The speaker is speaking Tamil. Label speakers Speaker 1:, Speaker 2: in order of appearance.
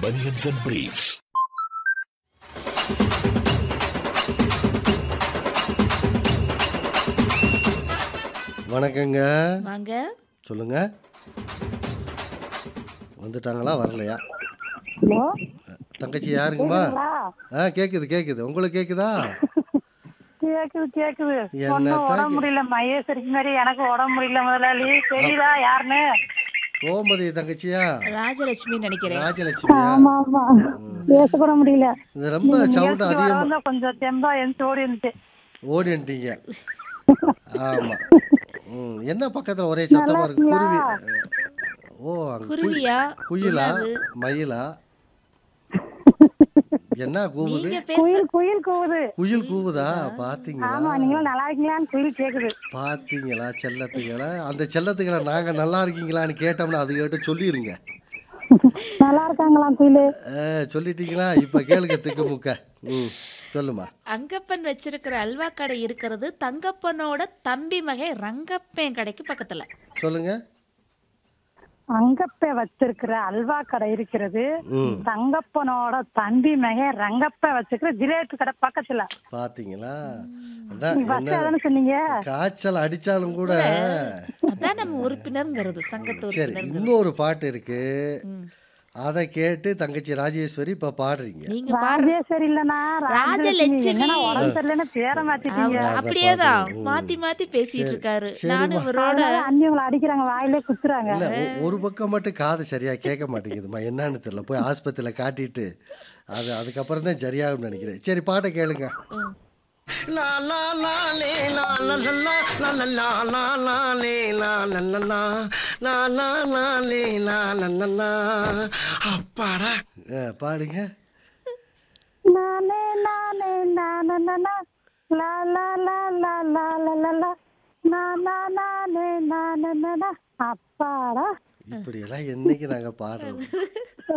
Speaker 1: Bunions and Briefs.
Speaker 2: வணக்கங்க
Speaker 3: வாங்க
Speaker 2: சொல்லுங்க வந்துட்டாங்களா வரலையா
Speaker 4: ஹலோ
Speaker 2: தங்கச்சி யாருங்கம்மா ஆ கேக்குது கேக்குது உங்களுக்கு கேக்குதா
Speaker 4: கேக்குது கேக்குது
Speaker 2: என்ன
Speaker 4: ஒன்னும்
Speaker 2: தாங்க?
Speaker 4: உடம்பு முடியல மகேஸ்வரிக்கு மாதிரி எனக்கு உடம்பு முடியல முதலாளி தெரியுதா யாருன்னு
Speaker 2: கோமதி தங்கச்சியா
Speaker 3: ராஜலட்சுமி நினைக்கிறேன்
Speaker 2: ராஜலட்சுமியா
Speaker 4: ஆமா ஆமா பேச கூட முடியல
Speaker 2: இது ரொம்ப சவுண்ட்
Speaker 4: நிகழ்ச்சி
Speaker 2: அதிகமா
Speaker 4: வரவங்க கொஞ்சம் தெம்பா எந்த ஓடி இருந்துச்சு
Speaker 2: ஓடிட்டீங்க ஆமா ம் என்ன பக்கத்துல ஒரே சத்தமா இருக்கு குருவி ஓ அங்க குயி-
Speaker 3: குருவியா
Speaker 2: குயிலா
Speaker 3: என்னது?
Speaker 2: மயிலா என்ன கூவுது
Speaker 3: நீங்க பேச
Speaker 4: குயில் குயில் கூவுது
Speaker 2: குயில் கூவுதா பாத்தீங்களா
Speaker 4: ஆமா நீங்களும் நல்லா இருக்கீங்களான்னு குயில் கேக்குது
Speaker 2: பாத்தீங்களா செல்லத்துகளை அந்த செல்லத்துகளை நாங்க நல்லா இருக்கீங்களான்னு கேட்டோம்னா அது கேட்டு சொல்லிருங்க
Speaker 4: நல்லா இருக்காங்களாம் குயில்
Speaker 2: ஆ, சொல்லிட்டீங்களா இப்ப கேளுங்க திக்கு முக்க ம் சொல்லுமா
Speaker 3: அங்கப்பன் வச்சிருக்கிற அல்வா கடை இருக்கிறது தங்கப்பனோட தம்பி மகன் ரங்கப்பன் கடைக்கு பக்கத்துல
Speaker 2: சொல்லுங்க
Speaker 4: அங்கப்ப வச்சிருக்கிற அல்வா கடை இருக்கிறது
Speaker 2: ம்
Speaker 4: தங்கப்பனோட தம்பி மகன் ரங்கப்ப வச்சிருக்கிற ஜிலேபி கடை பக்கத்துல
Speaker 2: பாத்தீங்களா அதான்
Speaker 4: நீங்க ஃபர்ஸ்ட்
Speaker 2: என்ன
Speaker 4: அதானே சொன்னீங்க
Speaker 2: காய்ச்சல் அடிச்சாலும் கூட
Speaker 3: அதான் நம்ம உறுப்பினர்ங்கிறது சங்கத்து
Speaker 2: சரி
Speaker 3: உறுப்பினர்
Speaker 2: இன்னொரு பாட்டு இருக்கு அதை கேட்டு தங்கச்சி ராஜேஸ்வரி இப்ப பாடுறீங்க
Speaker 3: நீங்க பாரு
Speaker 4: ராஜேஸ்வரி இல்லனா
Speaker 3: ராஜலட்சுமி.
Speaker 4: என்னன்னா உடம்பு சரியில்லைன்னு பேரை மாத்திட்டீங்க
Speaker 3: அப்படியேதான் மாத்தி மாத்தி பேசிட்டு இருக்காரு நானும் இவரோட
Speaker 4: அதனால அண்ணி உங்களை அடிக்கிறாங்க வாயிலே குத்துறாங்க
Speaker 2: இல்ல ஒ- ஒரு பக்கம் மட்டும் காது சரியா கேட்க மாட்டேங்குதுமா என்னன்னு தெரியல போய் ஆஸ்பத்திரியில காட்டிட்டு அது அதுக்கப்புறம் தான் சரியாகும்னு நினைக்கிறேன் சரி பாட்டை கேளுங்க
Speaker 3: ம்.
Speaker 5: La la la le la la la la la la la la la le la la la la la la la le la la la la அப்பாடா
Speaker 2: ஆ, பாடுங்க
Speaker 4: நானே நானே நானே நானா லா லா லா லா லா லா லா லா நா நா நானே நானே நானா அப்பாடா
Speaker 2: இப்படியெல்லாம் என்னைக்கு நாங்க பாடுறது